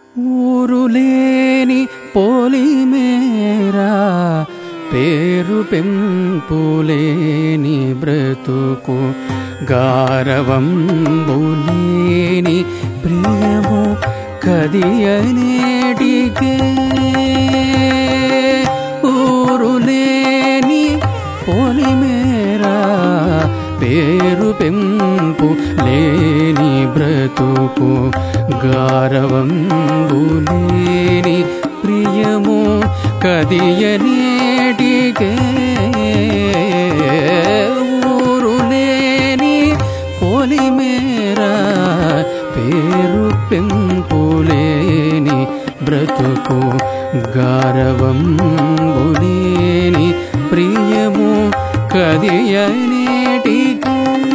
ఊరులేని పోలిమేరా పేరు పెంపులేని బ్రతుకు గారవంబులేని ప్రియము కదియనేటికే ఊరులేని పోలిమేరా పేరు పెంపు లేని బ్రతుకు గారవంబులేని ప్రియము కదియనేటికే ఊరులేని పోలిమేరా పేరు పెంపులేని బ్రతుకు గారవంబులేని ప్రియము కదియనేటికే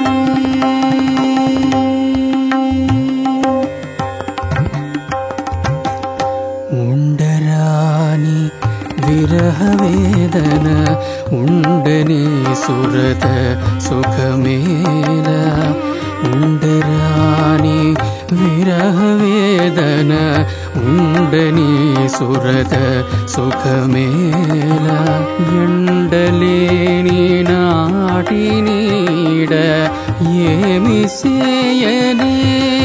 ఉండరాని విరహ వేదన ఉండని సురత సుఖమేల ఉండరాని విరహ వేదన ఉండని సురత సుఖమేల ఎండలేని నాటి నీడ ఏమి సేయనే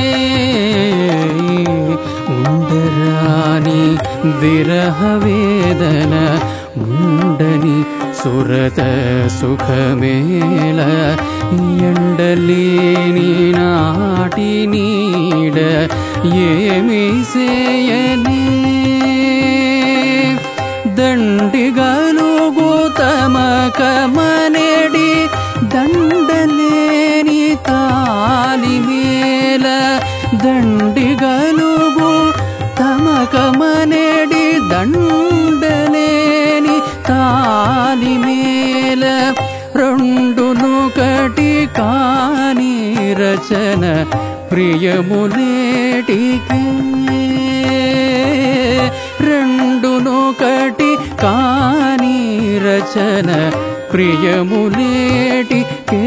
ఉండరాని విరహ వేదన ఉండని సురత సుఖమేల ఎండలేని నాటి నీడ ఏమి సేయనే దండిగలుగు తమకమనేడి దండలేని తాలిమేల దండిగలుగు తమకమనేడి దండలేని తాలిమేల రెండును కటి కాని రచన ప్రియములేటికి రెండును కటి కాని రచన ప్రియములేటికే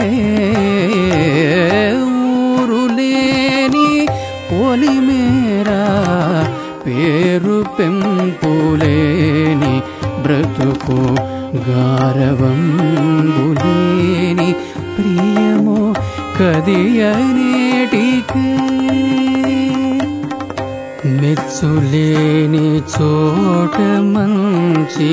ఊరులేని పొలిమేరా పేరు పెంపులేని బ్రతుకు గారవంబులేని ప్రియము కదియనేటికే మెచ్చులేని చోట మంచి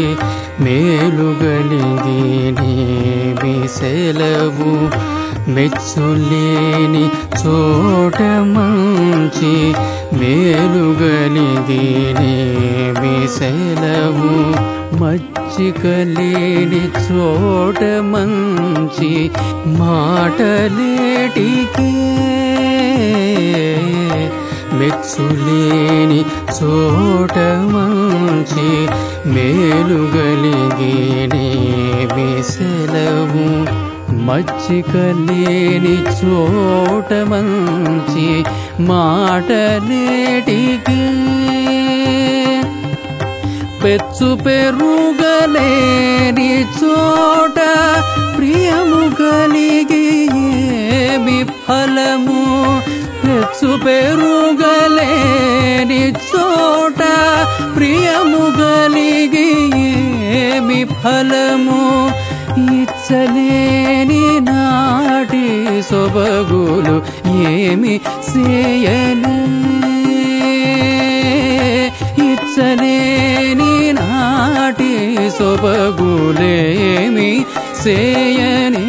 మేలుగలిగినేమి సెలవు మెచ్చులేని చోట మంచి మేలుగలిగినేమి సెలవు మచ్చికలేని చోట మంచి మాటలేటికే మెచ్చులేని చోట మంచి మేలుగలిగినేమి సెలవు మచ్చికలేని చోట మంచి మాటలేటికి పెచ్చు పెరుగలేని చోట ప్రియము కలిగి ఏమి ఫలము పెచ్చు పెరుగలేని చోట ప్రియము కలిగి ఏమి ఫలము ఇచ్చలేని నాటి సొబగులు ఏమి చేయలే ఇచ్చలేని నాటి సొబగులేమి సేయనే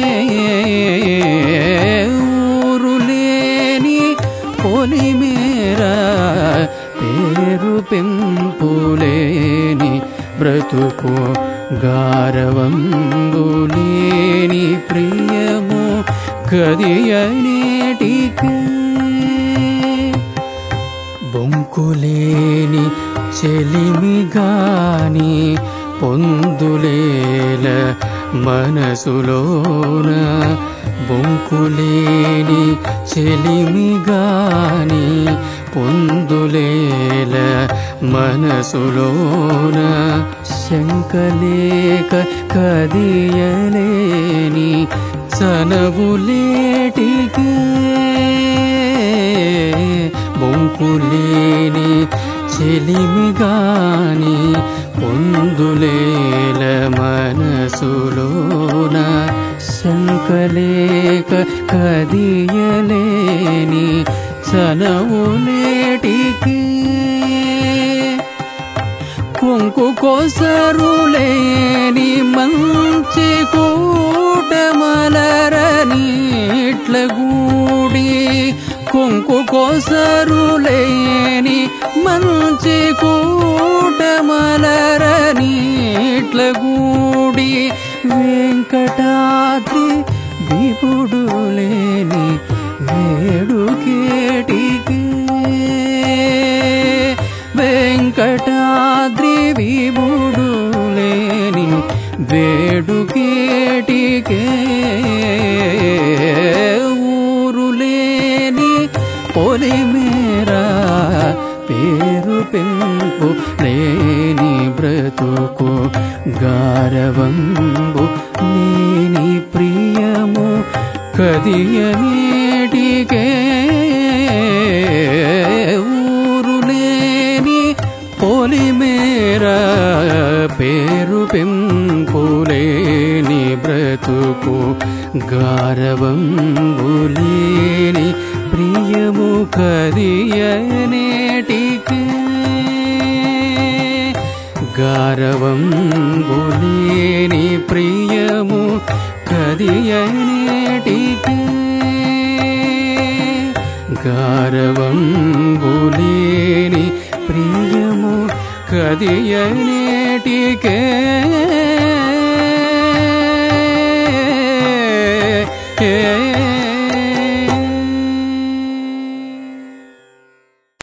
ఊరులేని పొలిమేరా పేరు పెంపులేని బ్రతుకు గారవంబులేని ప్రియము కదియనేటికే బొంకులేని చెలిమిగాని పొందులేల మనసులోన బొంకులేని చెలిమిగాని పొందులేల మనసులోన శంకలేక కదియలేని చనవులేటికే బొంకులేని చెలిమిగాని పొందులేల మనసులోన శంకలేక కదియలేని చనవు నేటికి కుంకు కోసరులేని మంచి కూటమలరనీట్ల గూడి కుంకు కోసరులేని మంచి కూటమలరనీట్ల గూడి వెంకటాద్రి విపుడు లేని వేడుకేటికి వెంకటాద్రి విభుడు లేని వేడుకేటికే ఊరు లేని పొలిమేరా పేరు పెంపు లేని బ్రతుకు గారవంబు లేని ప్రియము కదియనేటికే ఊరు లేని పొలిమేరా పేరు పెంపులేని బ్రతుకు గారవంబులేని ప్రియము కదియనేటికే గారవంబులేని ప్రియము కదియనేటికే గారవంబులేని ప్రియము కదియనేటికే ఏ